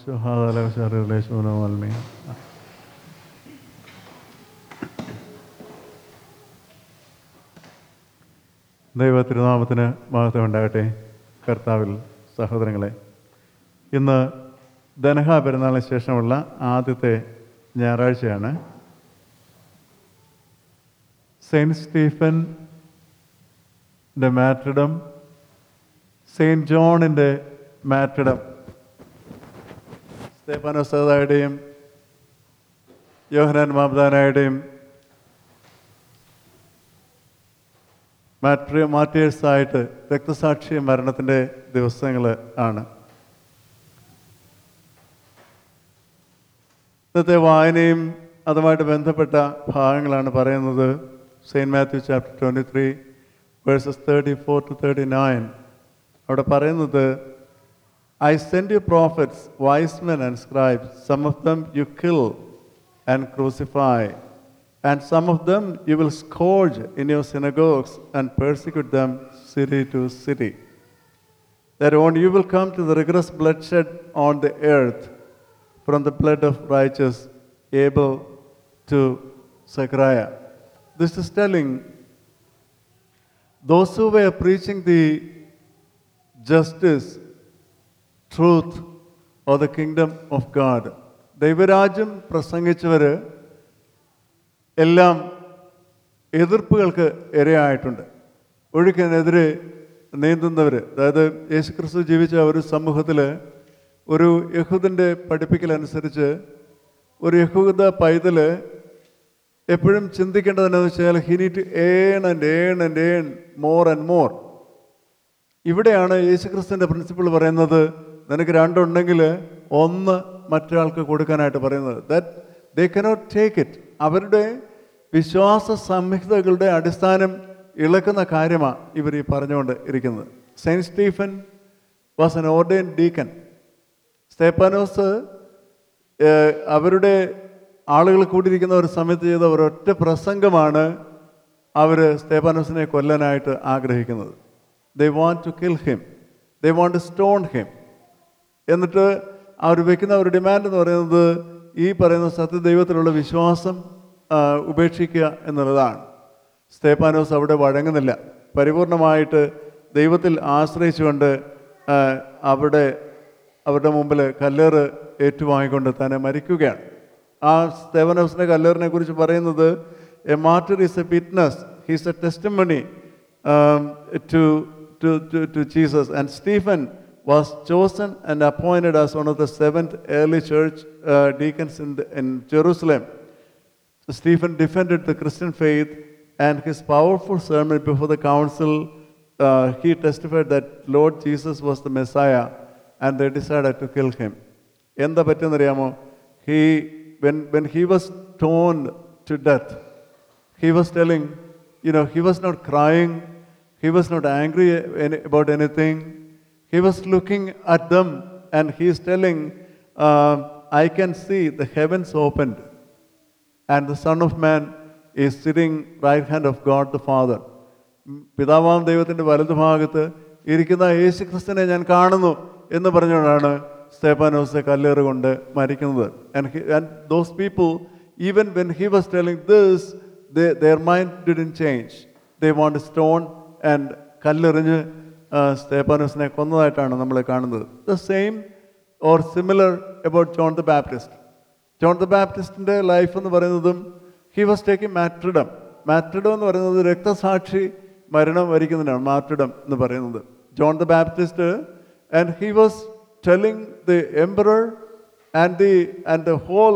هذا شهر ليسون والمين ദൈവ തിരുനാമത്തിന് മഹത്വം ഉണ്ടാകട്ടെ കർത്താവിൽ സഹോദരങ്ങളെ ഇന്ന് ധനഹ പെരുന്നാളിന് ശേഷമുള്ള ആദ്യത്തെ ഞായറാഴ്ചയാണ് സെയിൻറ്റ് സ്റ്റീഫൻ്റെ മാറ്റിടം സെയിൻറ്റ് ജോണിൻ്റെ മാറ്റിടം സ്തേഫാനോസ്തായുടെയും യോഹനാൻ മാബ്ദാനായുടെയും മാട്രി മാറ്റേഴ്സായിട്ട് രക്തസാക്ഷി മരണത്തിൻ്റെ ദിവസങ്ങൾ ആണ് ഇന്നത്തെ വായനയും അതുമായിട്ട് ബന്ധപ്പെട്ട ഭാഗങ്ങളാണ് പറയുന്നത് saint Matthew chapter twenty three verses thirty four to thirty nine അവിടെ പറയുന്നത് I send you prophets wise men and scribes some of them you kill and crucify and some of them you will scourge in your synagogues and persecute them city to city. That on you will come to the rigorous bloodshed on the earth from the blood of righteous Abel to Zechariah. This is telling those who were preaching the justice, truth, or the kingdom of God. ദൈവരാജ്യം പ്രസംഗിച്ചവർ എല്ലാം എതിർപ്പുകൾക്ക് ഇരയായിട്ടുണ്ട് ഒഴുക്കിനെതിരെ നീന്തുന്നവർ അതായത് യേശുക്രിസ്തു ജീവിച്ച ഒരു സമൂഹത്തിൽ ഒരു യഹൂദൻ്റെ പഠിപ്പിക്കലനുസരിച്ച് ഒരു യഹൂദ പൈതൽ എപ്പോഴും ചിന്തിക്കേണ്ടത് എന്താണെന്ന് വെച്ചാൽ he need earn and earn and earn more and more ഇവിടെയാണ് യേശുക്രിസ്തുവിൻ്റെ പ്രിൻസിപ്പിൾ പറയുന്നത് നിനക്ക് രണ്ടുണ്ടെങ്കിൽ ഒന്ന് മറ്റൊരാൾക്ക് കൊടുക്കാനായിട്ട് പറയുന്നത് that they cannot take it അവരുടെ വിശ്വാസ സംഹിതകളുടെ അടിസ്ഥാനം ഇളക്കുന്ന കാര്യമാണ് ഇവർ ഈ പറഞ്ഞുകൊണ്ട് ഇരിക്കുന്നത് saint Stephen was an ordain deacon സ്തേപ്പാനോസ് ഏഹ്, അവരുടെ ആളുകൾ കൂടിയിരിക്കുന്ന ഒരു സമയത്ത് ചെയ്ത ഒരൊറ്റ പ്രസംഗമാണ് അവർ സ്തേപ്പാനോസിനെ കൊല്ലാനായിട്ട് ആഗ്രഹിക്കുന്നത് they want to kill him they want to stone him എന്നിട്ട് അവർ വെക്കുന്ന ഒരു ഡിമാൻഡ് എന്ന് പറയുന്നത് ഈ പറയുന്ന സത്യദൈവത്തിലുള്ള വിശ്വാസം ആ, ഉപേക്ഷിക്കുക എന്നുള്ളതാണ് സ്തേപ്പാനോസ് അവിടെ വഴങ്ങുന്നില്ല പരിപൂർണമായിട്ട് ദൈവത്തിൽ ആശ്രയിച്ചുകൊണ്ട് ആ, അവിടെ അവരുടെ മുമ്പിൽ കല്ലേറ് ഏറ്റുവാങ്ങിക്കൊണ്ട് തന്നെ മരിക്കുകയാണ് ആ സ്തേവനോസിൻ്റെ കല്ലേറിനെ കുറിച്ച് പറയുന്നത് a martyr is a witness he's a testimony to to, to, to Jesus. And Stephen was chosen and appointed as one of the seventh early church uh, deacons in, the, in Jerusalem. Stephen defended the Christian faith and his powerful sermon before the council. Uh, he testified that Lord Jesus was the Messiah and they decided to kill him. എന്താ പറ്റുന്നറിയാമോ he when when he was torn to death he was telling, you know, he was not crying, he was not angry any, about anything. He was looking at them and he is telling, uh, I can see the heavens opened and the Son of Man is sitting right hand of God the Father. ഉം, പിതാവാം ദൈവത്തിൻ്റെ വലതുഭാഗത്ത് ഇരിക്കുന്ന യേശു ക്രിസ്തുവിനെ ഞാൻ കാണുന്നു എന്ന് പറഞ്ഞുകൊണ്ടാണ് സ്തേപ്പാനോസ് കല്ലേറ് കൊണ്ട് മരിക്കുന്നത് and those people even when he was telling this their mind didn't change they want stone and കല്ലെറിഞ്ഞ് സ്തേപ്പാനോസിനെ കൊന്നതായിട്ടാണ് നമ്മൾ കാണുന്നത് the same or similar about John the Baptist John the ബാപ്റ്റിസ്റ്റിൻ്റെ ലൈഫ് എന്ന് പറയുന്നതും he was taking martyrdom martyrdom എന്ന് പറയുന്നത് രക്തസാക്ഷി മരണം വരിക്കുന്നതിനാണ് മാട്രിഡം എന്ന് പറയുന്നത് John the Baptist and he was telling the emperor and the and the whole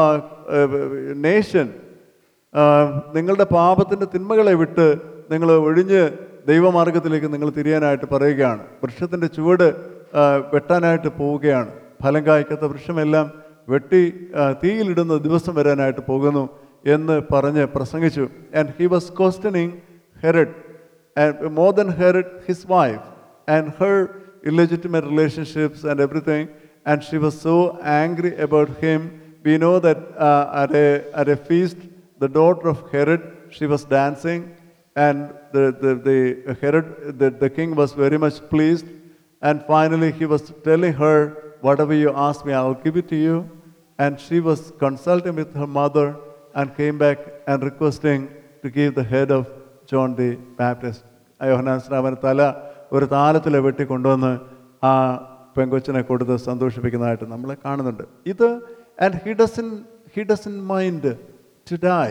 nation നിങ്ങളുടെ പാപത്തിൻ്റെ തിന്മകളെ വിട്ട് നിങ്ങൾ ഒഴിഞ്ഞ് ദൈവമാർഗത്തിലേക്ക് നിങ്ങൾ തിരിയാനായിട്ട് പറയുകയാണ് വൃക്ഷത്തിൻ്റെ ചുവട് ആ, വെട്ടാനായിട്ട് പോവുകയാണ് ഫലം കായ്ക്കാത്ത വൃക്ഷമെല്ലാം വെട്ടി ആ, തീയിലിടുന്ന ദിവസം വരാനായിട്ട് പോകുന്നു എന്ന് പറഞ്ഞ് പ്രസംഗിച്ചു and he was questioning Herod and more than Herod his wife and her illegitimate relationships and everything and she was so angry about him we know that uh, at, a, at a feast the daughter of herod she was dancing and the, the, the herod the, the king was very much pleased and finally he was telling her whatever you ask me, I'll give it to you. And she was consulting with her mother and came back and requesting to give the head of John the Baptist. യോഹനാൻ സ്നാപന തല ഒരു താലത്തിൽ വെട്ടി കൊണ്ടുവന്ന് ആ പെങ്കൊച്ചിനെ കൊടുത്ത് സന്തോഷിപ്പിക്കുന്നതായിട്ട് നമ്മൾ കാണുന്നുണ്ട് ഇത് and he doesn't he doesn't mind to die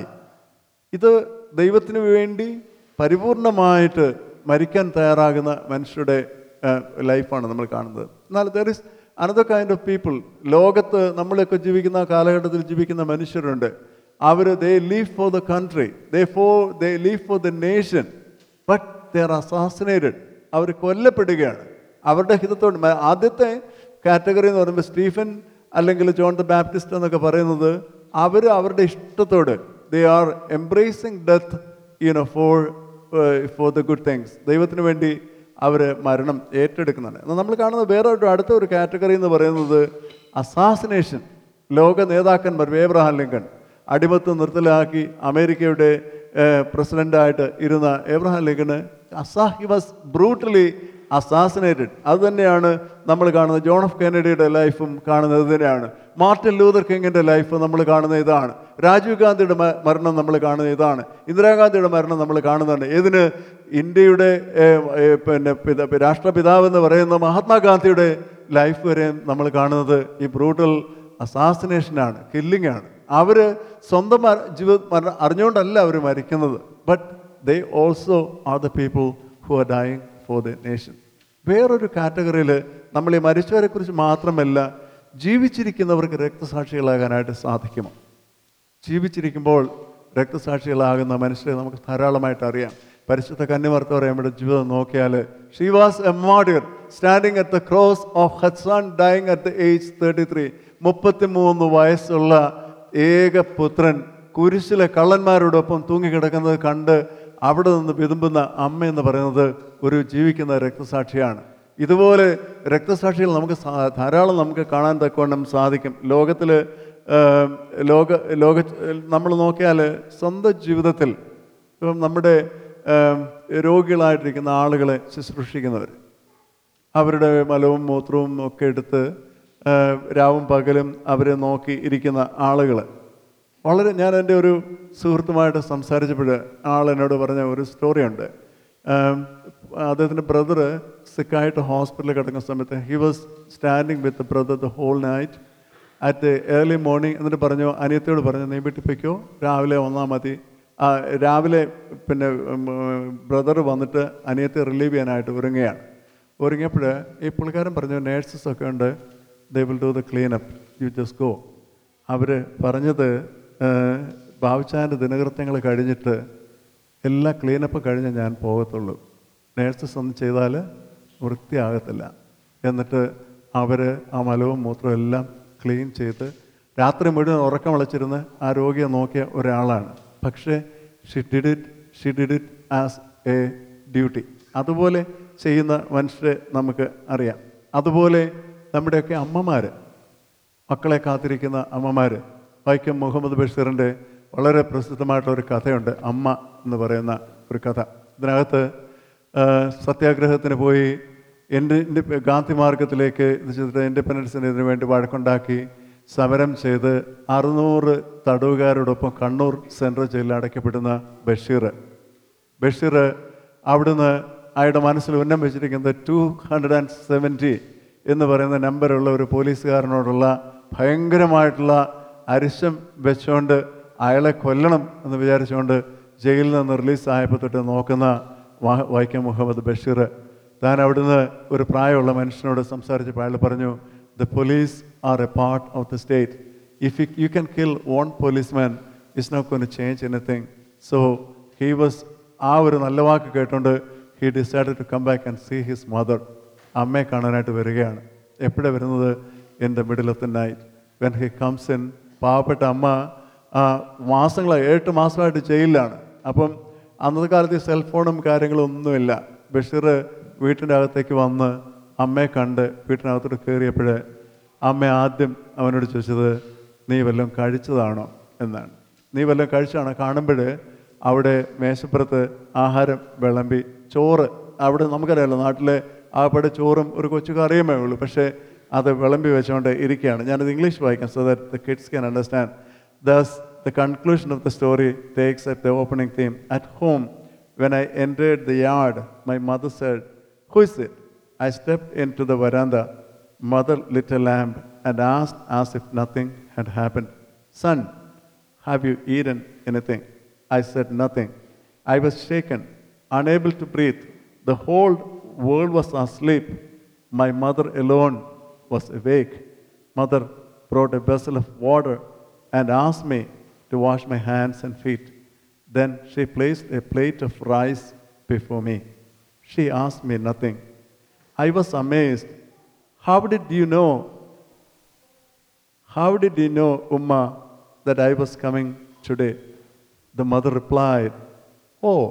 ഇത് ദൈവത്തിന് വേണ്ടി പരിപൂർണമായിട്ട് മരിക്കാൻ തയ്യാറാകുന്ന മനുഷ്യരുടെ ലൈഫാണ് നമ്മൾ കാണുന്നത് എന്നാൽ there is another kind of people ലോകത്ത് നമ്മളൊക്കെ ജീവിക്കുന്ന കാലഘട്ടത്തിൽ ജീവിക്കുന്ന മനുഷ്യരുണ്ട് അവർ they live for the country they for they live for the nation but they are assassinated അവർ കൊല്ലപ്പെടുകയാണ് അവരുടെ ഹിതത്തോട് മ- ആദ്യത്തെ കാറ്റഗറി എന്ന് പറയുമ്പോൾ സ്റ്റീഫൻ അല്ലെങ്കിൽ ജോൺ ദ ബാപ്റ്റിസ്റ്റ് എന്നൊക്കെ പറയുന്നത് അവർ അവരുടെ ഇഷ്ടത്തോട് they are embracing death you know for for the good things ദൈവത്തിന് വേണ്ടി അവർ മരണം ഏറ്റെടുക്കുന്നുണ്ട് എന്നാൽ നമ്മൾ കാണുന്ന വേറെ ഒരു അടുത്ത ഒരു കാറ്റഗറി എന്ന് പറയുന്നത് അസാസിനേഷൻ ലോക നേതാക്കന്മാർ ഏബ്രഹാം ലിങ്കൺ അടിമത്തം നിർത്തലാക്കി അമേരിക്കയുടെ പ്രസിഡൻ്റായിട്ട് ഇരുന്ന ഏബ്രഹാം ലിങ്കണ് അസാ ഹി വാസ് ബ്രൂട്ടലി അസാസിനേറ്റഡ് അത് തന്നെയാണ് നമ്മൾ കാണുന്നത് ജോൺ ഓഫ് കെനഡിയുടെ ലൈഫും കാണുന്നത് ഇത് തന്നെയാണ് മാർട്ടിൻ ലൂതർ കിങ്ങിൻ്റെ ലൈഫ് നമ്മൾ കാണുന്ന ഇതാണ് രാജീവ് ഗാന്ധിയുടെ മ- മരണം നമ്മൾ കാണുന്ന ഇതാണ് ഇന്ദിരാഗാന്ധിയുടെ മരണം നമ്മൾ കാണുന്നുണ്ട് ഇതിന് ഇന്ത്യയുടെ ഏഹ്, ഏഹ്, പിന്നെ പിത രാഷ്ട്രപിതാവ് എന്ന് പറയുന്ന മഹാത്മാഗാന്ധിയുടെ ലൈഫ് വരെ നമ്മൾ കാണുന്നത് ഈ ബ്രൂട്ടൽ അസാസിനേഷനാണ് കില്ലിംഗ് ആണ് അവർ സ്വന്തം മര- ജീവ മരണം അറിഞ്ഞുകൊണ്ടല്ല അവർ മരിക്കുന്നത് but they also are the people who are dying for the nation വേറൊരു കാറ്റഗറിയിൽ നമ്മൾ ഈ മരിച്ചവരെക്കുറിച്ച് മാത്രമല്ല ജീവിച്ചിരിക്കുന്നവർക്ക് രക്തസാക്ഷികളാകാനായിട്ട് സാധിക്കുമോ ജീവിച്ചിരിക്കുമ്പോൾ രക്തസാക്ഷികളാകുന്ന മനുഷ്യരെ നമുക്ക് ധാരാളമായിട്ട് അറിയാം പരിശുദ്ധ കന്യമർത്ത പറയുമ്പോൾ ജീവിതം നോക്കിയാൽ she was a martyr standing at the cross of her son dying at the age thirty three മുപ്പത്തിമൂന്ന് വയസ്സുള്ള ഏക പുത്രൻ കുരിശിലെ കള്ളന്മാരോടൊപ്പം തൂങ്ങിക്കിടക്കുന്നത് കണ്ട് അവിടെ നിന്ന് വിതുമ്പുന്ന അമ്മ എന്ന് പറയുന്നത് ഒരു ജീവിക്കുന്ന രക്തസാക്ഷിയാണ് ഇതുപോലെ രക്തസാക്ഷികൾ നമുക്ക് സാ- ധാരാളം നമുക്ക് കാണാൻ തക്കവണ്ണം സാധിക്കും ലോകത്തിൽ ലോക ലോക നമ്മൾ നോക്കിയാൽ സ്വന്തം ജീവിതത്തിൽ ഇപ്പം നമ്മുടെ ഏം, രോഗികളായിട്ടിരിക്കുന്ന ആളുകളെ ശുശ്രൂഷിക്കുന്നവർ അവരുടെ മലവും മൂത്രവും ഒക്കെ എടുത്ത് ആ, രാവും പകലും അവരെ നോക്കി ഇരിക്കുന്ന ആളുകൾ വളരെ ഞാൻ എൻ്റെ ഒരു സുഹൃത്തുമായിട്ട് സംസാരിച്ചപ്പോൾ ആൾ എന്നോട് പറഞ്ഞ ഒരു സ്റ്റോറിയുണ്ട് ആം, അദ്ദേഹത്തിൻ്റെ ബ്രദർ സിക്കായിട്ട് ഹോസ്പിറ്റലിൽ കിടക്കുന്ന സമയത്ത് he was standing with brother the whole night at early morning എന്നിട്ട് പറഞ്ഞു അനിയത്തിയോട് പറഞ്ഞു നീ വീട്ടിൽ പൊയ്ക്കോ രാവിലെ വന്നാൽ മതി ആ, രാവിലെ പിന്നെ ബ്രദർ വന്നിട്ട് അനിയത്തെ റിലീവ് ചെയ്യാനായിട്ട് ഒരുങ്ങുകയാണ് ഒരുങ്ങിയപ്പോൾ ഈ പുള്ളിക്കാരൻ പറഞ്ഞു നേഴ്സസ് ഒക്കെ ഉണ്ട് they will do the clean up you just go അവർ പറഞ്ഞത് ബാബുച്ചാൻ്റെ ദിനകൃത്യങ്ങൾ കഴിഞ്ഞിട്ട് എല്ലാ ക്ലീനപ്പ് കഴിഞ്ഞ് ഞാൻ പോകത്തുള്ളൂ നേഴ്സസ് ഒന്നും ചെയ്താൽ വൃത്തിയാകത്തില്ല എന്നിട്ട് അവർ ആ മലവും മൂത്രവും എല്ലാം ക്ലീൻ ചെയ്ത് രാത്രി മുഴുവൻ ഉറക്കം വിളച്ചിരുന്ന് ആ രോഗിയെ നോക്കിയ ഒരാളാണ് പക്ഷേ she did it she did it as a duty അതുപോലെ ചെയ്യുന്ന മനുഷ്യരെ നമുക്ക് അറിയാം അതുപോലെ നമ്മുടെയൊക്കെ അമ്മമാർ മക്കളെ കാത്തിരിക്കുന്ന അമ്മമാർ വൈക്കം മുഹമ്മദ് ബഷീറിൻ്റെ വളരെ പ്രസിദ്ധമായിട്ടുള്ള ഒരു കഥയുണ്ട് അമ്മ എന്ന് പറയുന്ന ഒരു കഥ ഇതിനകത്ത് ആ, സത്യാഗ്രഹത്തിന് പോയി എൻ്റെ ഗാന്ധി മാർഗത്തിലേക്ക് ഇത് ചെയ്തിട്ട് ഇൻഡിപെൻഡൻസിന് ഇതിനു വേണ്ടി വഴക്കുണ്ടാക്കി സമരം ചെയ്ത് അറുന്നൂറ് തടവുകാരോടൊപ്പം കണ്ണൂർ സെൻട്രൽ ജയിലിൽ അടയ്ക്കപ്പെടുന്ന ബഷീർ ബഷീർ അവിടുന്ന് അയാളുടെ മനസ്സിൽ ഉന്നം വെച്ചിരിക്കുന്നത് ടു ഹൺഡ്രഡ് ആൻഡ് സെവൻറ്റി എന്ന് പറയുന്ന നമ്പറുള്ള ഒരു പോലീസുകാരനോടുള്ള ഭയങ്കരമായിട്ടുള്ള അരിശം വെച്ചുകൊണ്ട് അയാളെ കൊല്ലണം എന്ന് വിചാരിച്ചുകൊണ്ട് ജയിലിൽ നിന്ന് റിലീസായപ്പോൾ തൊട്ട് നോക്കുന്ന വ- വൈക്കം മുഹമ്മദ് ബഷീർ താൻ അവിടുന്ന് ഒരു പ്രായമുള്ള മനുഷ്യനോട് സംസാരിച്ചപ്പോൾ അയാൾ പറഞ്ഞു the police are a part of the state if you you can kill one policeman is not going to change anything so he was ആ ഒരു നല്ല വാക്ക് കേട്ടുകൊണ്ട് he decide to come back and see his mother അമ്മയെ കാണാനായിട്ട് വരികയാണ് എപ്പോഴാണ് വരുന്നത് in the middle of the night when he comes in പാവപ്പെട്ട അമ്മ ആ, മാസങ്ങളായി എട്ട് മാസമായിട്ട് ജയിലിലാണ് അപ്പം അന്നത്തെ കാലത്ത് ഈ സെൽഫോണും കാര്യങ്ങളും ഒന്നുമില്ല ബഷീർ വീട്ടിൻ്റെ അകത്തേക്ക് വന്ന് അമ്മയെ കണ്ട് വീട്ടിനകത്തോട്ട് കയറിയപ്പോൾ അമ്മ ആദ്യം അവനോട് ചോദിച്ചത് നീ വല്ലതും കഴിച്ചതാണോ എന്നാണ് നീ വല്ലതും കഴിച്ചാണോ കാണുമ്പോൾ അവിടെ മേശപ്പുറത്ത് ആഹാരം വിളമ്പി ചോറ് അവിടെ നമുക്കറിയാലോ നാട്ടിലെ ആകപ്പാടെ ചോറും ഒരു കൊച്ചു കറിയുമേ ഉള്ളൂ പക്ഷേ അത് വിളമ്പി വെച്ചുകൊണ്ട് ഇരിക്കുകയാണ് ഞാനത് ഇംഗ്ലീഷ് വായിക്കാം so that the kids can understand thus the conclusion of the story takes at the opening theme at home when I entered the yard my mother said who is it I stepped into the veranda, mother lit a lamp, and asked as if nothing had happened, Son, have you eaten anything? I said nothing. I was shaken, unable to breathe. The whole world was asleep. My mother alone was awake. Mother brought a vessel of water and asked me to wash my hands and feet. Then she placed a plate of rice before me. She asked me nothing. I was amazed. How did you know? How did you know, Umma, that I was coming today? The mother replied, Oh,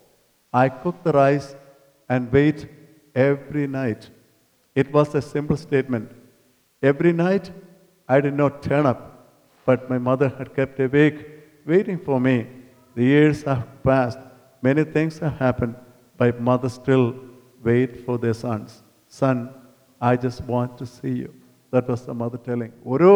I cook the rice and wait every night. It was a simple statement. Every night I did not turn up, but my mother had kept awake, waiting for me. The years have passed, many things have happened, but mother still wait for their sons. Son, I just want to see you. That was the mother telling. ഓരോ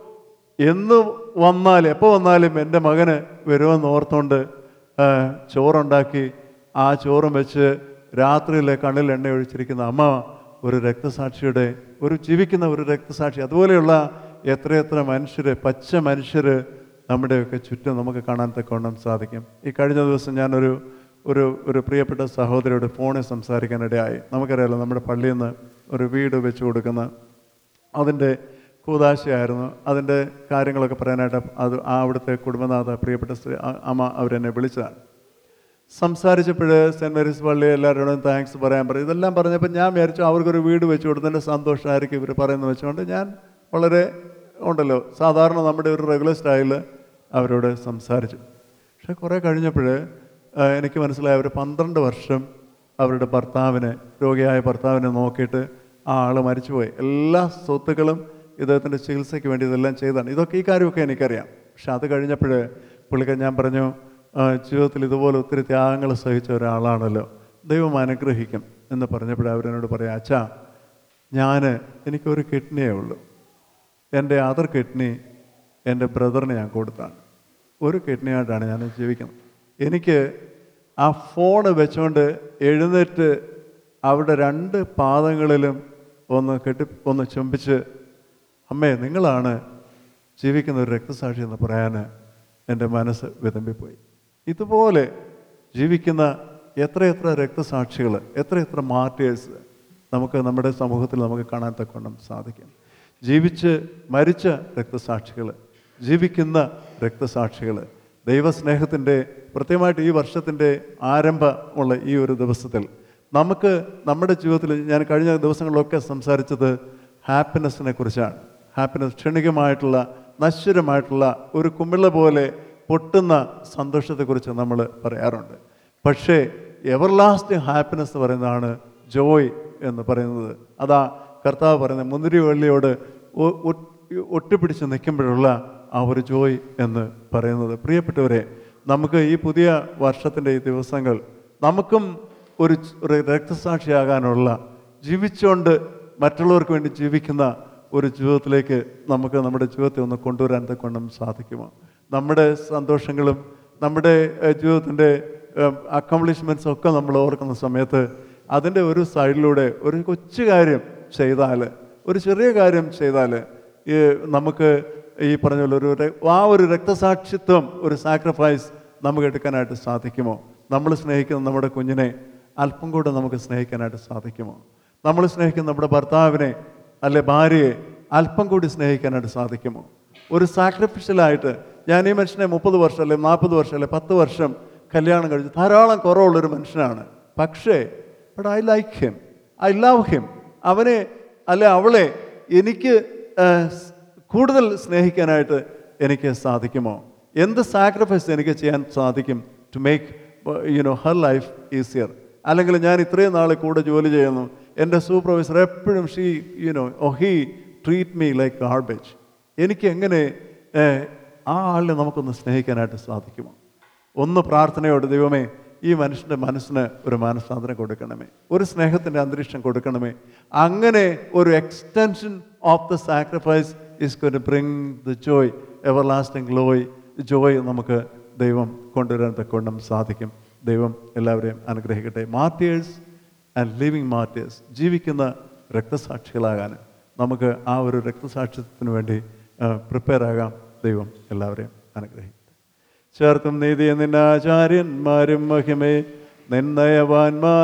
എന്ന് വന്നാൽ എപ്പോൾ വന്നാലും എൻ്റെ മകന് വരുമെന്ന് ഓർത്തുകൊണ്ട് ആ, ചോറുണ്ടാക്കി ആ ചോറും വെച്ച് രാത്രിയിലെ കണ്ണിൽ എണ്ണ ഒഴിച്ചിരിക്കുന്ന അമ്മ ഒരു രക്തസാക്ഷിയുടെ ഒരു ജീവിക്കുന്ന ഒരു രക്തസാക്ഷി അതുപോലെയുള്ള എത്രയെത്ര മനുഷ്യർ പച്ച മനുഷ്യർ നമ്മുടെയൊക്കെ ചുറ്റും നമുക്ക് കാണാൻ തക്കവണ്ണം സാധിക്കും ഈ കഴിഞ്ഞ ദിവസം ഞാനൊരു ഒരു ഒരു പ്രിയപ്പെട്ട സഹോദരിയോട് ഫോണിൽ സംസാരിക്കാനിടയായി നമുക്കറിയാലോ നമ്മുടെ പള്ളിയിൽ നിന്ന് ഒരു വീട് വെച്ച് കൊടുക്കുന്ന അതിൻ്റെ കൂതാശയായിരുന്നു അതിൻ്റെ കാര്യങ്ങളൊക്കെ പറയാനായിട്ട് അത് ആ അവിടുത്തെ കുടുംബനാഥ പ്രിയപ്പെട്ട സ്ത്രീ ആ- അമ്മ അവരെന്നെ വിളിച്ചതാണ് സംസാരിച്ചപ്പോൾ സെൻറ്റ് മേരീസ് പള്ളി എല്ലാവരോടും താങ്ക്സ് പറയാൻ പറയും ഇതെല്ലാം പറഞ്ഞപ്പോൾ ഞാൻ വിചാരിച്ചു അവർക്കൊരു വീട് വെച്ച് കൊടുത്തതിൻ്റെ സന്തോഷമായിരിക്കും ഇവർ പറയുന്നത് വെച്ചുകൊണ്ട് ഞാൻ വളരെ ഉണ്ടല്ലോ സാധാരണ നമ്മുടെ ഒരു റെഗുലർ സ്റ്റൈലിൽ അവരോട് സംസാരിച്ചു പക്ഷെ കുറേ കഴിഞ്ഞപ്പോൾ എനിക്ക് മനസ്സിലായി അവർ പന്ത്രണ്ട് വർഷം അവരുടെ ഭർത്താവിനെ രോഗിയായ ഭർത്താവിനെ നോക്കിയിട്ട് ആ ആൾ മരിച്ചുപോയി എല്ലാ സ്വത്തുക്കളും ഇദ്ദേഹത്തിൻ്റെ ചികിത്സയ്ക്ക് വേണ്ടി ഇതെല്ലാം ചെയ്തതാണ് ഇതൊക്കെ ഈ കാര്യമൊക്കെ എനിക്കറിയാം പക്ഷെ അത് കഴിഞ്ഞപ്പോൾ പുള്ളിക്കാരൻ ഞാൻ പറഞ്ഞു "ആ, ജീവിതത്തിൽ ഇതുപോലെ ഒത്തിരി ത്യാഗങ്ങൾ സഹിച്ച ഒരാളാണല്ലോ ദൈവം അനുഗ്രഹിക്കും എന്ന് പറഞ്ഞപ്പോൾ അവരെന്നോട് പറയാം അച്ഛാ ഞാൻ എനിക്കൊരു കിഡ്നിയേ ഉള്ളൂ എൻ്റെ അതർ കിഡ്നി എൻ്റെ ബ്രദറിന് ഞാൻ കൊടുത്താണ് ഒരു കിഡ്നിയായിട്ടാണ് ഞാൻ ജീവിക്കുന്നത് എനിക്ക് ആ ഫോൺ വെച്ചുകൊണ്ട് എഴുന്നേറ്റ് അവിടെ രണ്ട് പാദങ്ങളിലും ഒന്ന് കെട്ടി ഒന്ന് ചുംബിച്ച് അമ്മേ നിങ്ങളാണ് ജീവിക്കുന്ന ഒരു രക്തസാക്ഷി എന്ന് പറയാൻ എൻ്റെ മനസ്സ് വിതമ്പിപ്പോയി ഇതുപോലെ ജീവിക്കുന്ന എത്രയെത്ര രക്തസാക്ഷികൾ എത്രയെത്ര മാർട്ടേഴ്സ് നമുക്ക് നമ്മുടെ സമൂഹത്തിൽ നമുക്ക് കാണാൻ തക്കവണ്ണം സാധിക്കും ജീവിച്ച് മരിച്ച രക്തസാക്ഷികൾ ജീവിക്കുന്ന രക്തസാക്ഷികൾ ദൈവസ്നേഹത്തിൻ്റെ പ്രത്യേകമായിട്ട് ഈ വർഷത്തിൻ്റെ ആരംഭമുള്ള ഈ ഒരു ദിവസത്തിൽ നമുക്ക് നമ്മുടെ ജീവിതത്തിൽ ഞാൻ കഴിഞ്ഞ ദിവസങ്ങളിലൊക്കെ സംസാരിച്ചത് ഹാപ്പിനെസ്സിനെ കുറിച്ചാണ് ഹാപ്പിനെസ് ക്ഷണികമായിട്ടുള്ള നശ്വരമായിട്ടുള്ള ഒരു കുമിള പോലെ പൊട്ടുന്ന സന്തോഷത്തെക്കുറിച്ച് നമ്മൾ പറയാറുണ്ട് പക്ഷേ എവർ ലാസ്റ്റിംഗ് ഹാപ്പിനെസ് എന്ന് പറയുന്നതാണ് ജോയ് എന്ന് പറയുന്നത് അതാ കർത്താവ് പറയുന്നത് മുന്തിരി വള്ളിയോട് ഒ- ഒ- ഒട്ടിപ്പിടിച്ച് നിൽക്കുമ്പോഴുള്ള ആ ഒരു ജോയ് എന്ന് പറയുന്നത് പ്രിയപ്പെട്ടവരെ നമുക്ക് ഈ പുതിയ വർഷത്തിൻ്റെ ഈ ദിവസങ്ങൾ നമുക്കും ഒരു ച- ഒരു രക്തസാക്ഷിയാകാനുള്ള ജീവിച്ചുകൊണ്ട് മറ്റുള്ളവർക്ക് വേണ്ടി ജീവിക്കുന്ന ഒരു ജീവിതത്തിലേക്ക് നമുക്ക് നമ്മുടെ ജീവിതത്തെ ഒന്ന് കൊണ്ടുവരാൻ തക്കൊണ്ടും സാധിക്കുമോ നമ്മുടെ സന്തോഷങ്ങളും നമ്മുടെ ഏഹ്, ജീവിതത്തിൻ്റെ അക്കംപ്ലിഷ്മെൻറ്റ്സ് ഒക്കെ നമ്മൾ ഓർക്കുന്ന സമയത്ത് അതിൻ്റെ ഒരു സൈഡിലൂടെ ഒരു കൊച്ചു കാര്യം ചെയ്താൽ ഒരു ചെറിയ കാര്യം ചെയ്താൽ ഈ നമുക്ക് ഈ പറഞ്ഞ പോലെ ഒരു ര- ആ ഒരു രക്തസാക്ഷിത്വം ഒരു സാക്രിഫൈസ് നമുക്ക് എടുക്കാനായിട്ട് സാധിക്കുമോ നമ്മൾ സ്നേഹിക്കുന്ന നമ്മുടെ കുഞ്ഞിനെ അല്പം കൂടെ നമുക്ക് സ്നേഹിക്കാനായിട്ട് സാധിക്കുമോ നമ്മൾ സ്നേഹിക്കുന്ന നമ്മുടെ ഭർത്താവിനെ അല്ലെ ഭാര്യയെ അല്പം കൂടി സ്നേഹിക്കാനായിട്ട് സാധിക്കുമോ ഒരു സാക്രിഫിഷ്യലായിട്ട് ഞാൻ ഈ മനുഷ്യനെ മുപ്പത് വർഷം അല്ലെ നാൽപ്പത് വർഷം അല്ലെ പത്ത് വർഷം കല്യാണം കഴിച്ച് ധാരാളം കുറവുള്ളൊരു മനുഷ്യനാണ് പക്ഷേ but I like him I love him അവനെ അല്ലെ അവളെ എനിക്ക് ആ, സ്- കൂടുതൽ സ്നേഹിക്കാനായിട്ട് എനിക്ക് സാധിക്കുമോ എന്ത് സാക്രിഫൈസ് എനിക്ക് ചെയ്യാൻ സാധിക്കും to make you know her life easier അല്ലെങ്കിൽ ഞാൻ ഇത്രയും നാൾ കൂടെ ജോലി ചെയ്യുന്നു എൻ്റെ സൂപ്പർവൈസർ എപ്പോഴും she you know oh he treat me like garbage എനിക്ക് എങ്ങനെ ഏഹ്, ആ ആളിനെ നമുക്കൊന്ന് സ്നേഹിക്കാനായിട്ട് സാധിക്കുമോ ഒന്ന് പ്രാർത്ഥനയോട് ദൈവമേ ഈ മനുഷ്യൻ്റെ മനസ്സിന് ഒരു മാനസാന്തരം കൊടുക്കണമേ ഒരു സ്നേഹത്തിൻ്റെ അന്തരീക്ഷം കൊടുക്കണമേ അങ്ങനെ ഒരു extension of the sacrifice is going to bring the joy everlasting glory joy നമുക്ക് ദൈവം കൊണ്ടുവരാൻ തക്കവണ്ണം സാധിക്കും ദൈവം എല്ലാവരെയും അനുഗ്രഹിക്കട്ടെ മാർട്ടിയേഴ്സ് ആൻഡ് ലിവിങ് മാർട്ടിയേഴ്സ് ജീവിക്കുന്ന രക്തസാക്ഷികളാകാൻ നമുക്ക് ആ ഒരു രക്തസാക്ഷിത്വത്തിന് വേണ്ടി പ്രിപ്പയർ ആകാം ദൈവം എല്ലാവരെയും അനുഗ്രഹിക്കട്ടെ ചേർത്തും നീതി നിന്നാചാര്യന്മാരും മഹിമേ നിന്നയവാന്മാർ